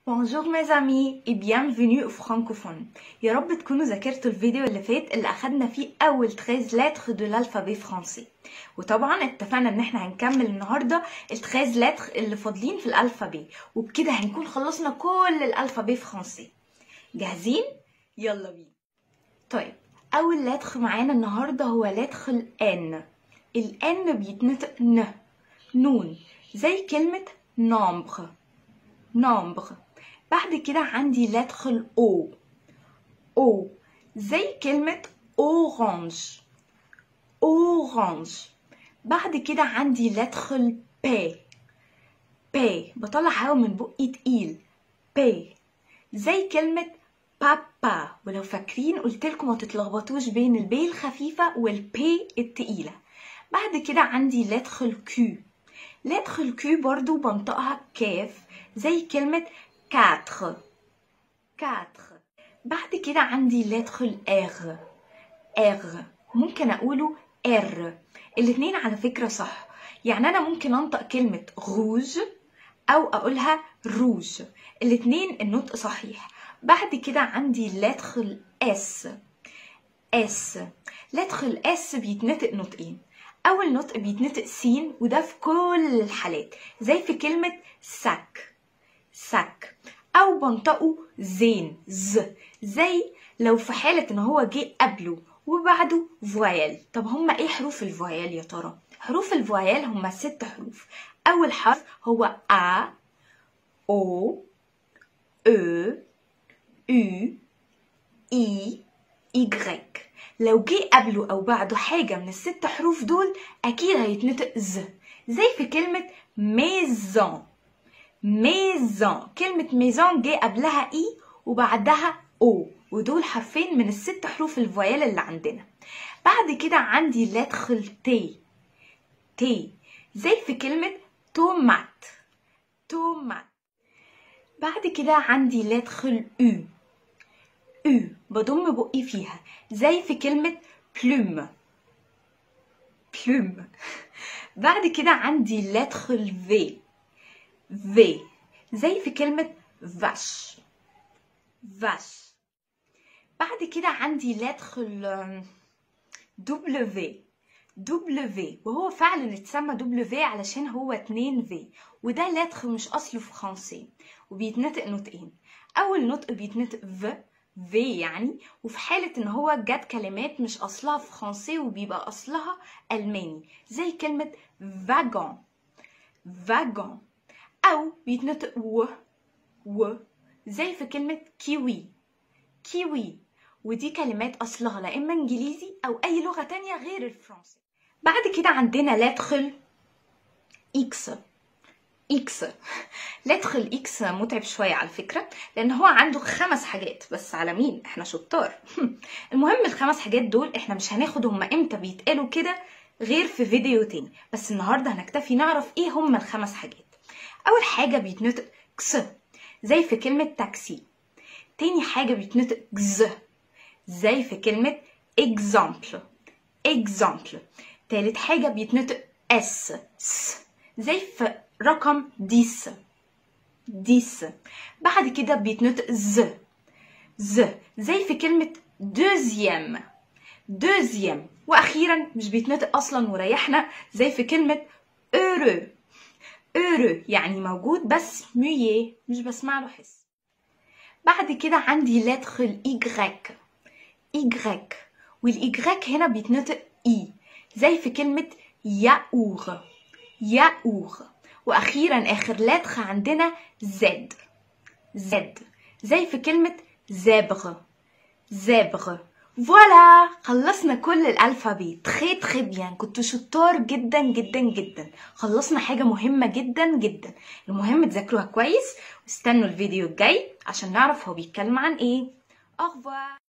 Bonjour mes amis et bienvenue au francophone يا رب تكونوا ذاكرتوا الفيديو اللي فات اللي أخدنا فيه أول 13 lettres de l'alphabet français وطبعا اتفقنا ان احنا هنكمل النهاردة ال 13 lettres اللي فاضلين في الألفابي وبكده هنكون خلصنا كل الألفابي فرنسي جاهزين؟ يلا بينا طيب أول لتر معانا النهاردة هو لتر ال N ال N بيتنطق ن نون زي كلمة nombre nombre بعد كده عندي لتر ال O O زي كلمة orange orange بعد كده عندي لتر ال P P بطلع هوا من بقي تقيل P زي كلمة بابا ولو فاكرين قلت لكم ما تتلخبطوش بين البي الخفيفة والبي التقيلة بعد كده عندي لتر الكيو لتر الكيو برضو بنطقها كاف زي كلمة كاتر كاتر بعد كده عندي لتر الار ار ممكن اقوله ار الاتنين على فكرة صح يعني انا ممكن انطق كلمة روج او اقولها روج الاتنين النطق صحيح بعد كده عندي لتر الاس اس لتر الاس بيتنطق نطقين اول نطق بيتنطق سين وده في كل الحالات زي في كلمة سك سك او بنطقه زين ز زي لو في حالة ان هو جه قبله وبعده فويل طب هما ايه حروف الفويل يا ترى حروف الفويل هما ست حروف اول حرف هو ا او او U I Y لو جه قبله أو بعده حاجة من الست حروف دول أكيد هيتنطق ز زي في كلمة maison maison كلمة maison جه قبلها إي وبعدها أو ودول حرفين من الست حروف الفويل اللي عندنا بعد كده عندي لتر تي تي زي في كلمة تومات تومات بعد كده عندي لتر الأو أو بضم بقي فيها زي في كلمة بلوم بلوم بعد كده عندي لتر الفي في زي في كلمة فاش فاش بعد كده عندي لتر ال دبليو دبليو وهو فعلا اتسمى دبليو علشان هو اتنين في وده لتر مش اصله فرنسي وبيتنطق نطقين اول نطق بيتنطق ف في يعني وفي حالة ان هو جت كلمات مش اصلها فرنسي وبيبقى اصلها الماني زي كلمة فاغون فاغون او بيتنطق و و زي في كلمة كيوي كيوي ودي كلمات اصلها لا اما انجليزي او اي لغة تانية غير الفرنسي بعد كده عندنا لتر اكس اكس لتر الاكس متعب شوية على فكرة لان هو عنده خمس حاجات بس على مين احنا شطار المهم الخمس حاجات دول احنا مش هناخد هما امتى بيتقالوا كده غير في فيديو تاني بس النهاردة هنكتفي نعرف ايه هما الخمس حاجات اول حاجة بيتنطق كس زي في كلمة تاكسي تاني حاجة بيتنطق جز زي في كلمة example example تالت حاجة بيتنطق اس س زي في رقم ديس ديس بعد كده بيتنطق ز ز زي في كلمة دوزيام دوزيام وأخيرا مش بيتنطق أصلا وريحنا زي في كلمة اورو اورو يعني موجود بس مية مش بسمع له حس بعد كده عندي لتر الإيجريك إيجريك والإيجريك هنا بيتنطق إي زي في كلمة ياور ياور واخيرا اخر لتر عندنا زد زد زي في كلمة زبغ زبغ فوالا خلصنا كل الالفابي تخي تخي بيان كنتوا شطار جدا جدا جدا خلصنا حاجة مهمة جدا جدا المهم تذاكروها كويس واستنوا الفيديو الجاي عشان نعرف هو بيتكلم عن ايه اخبار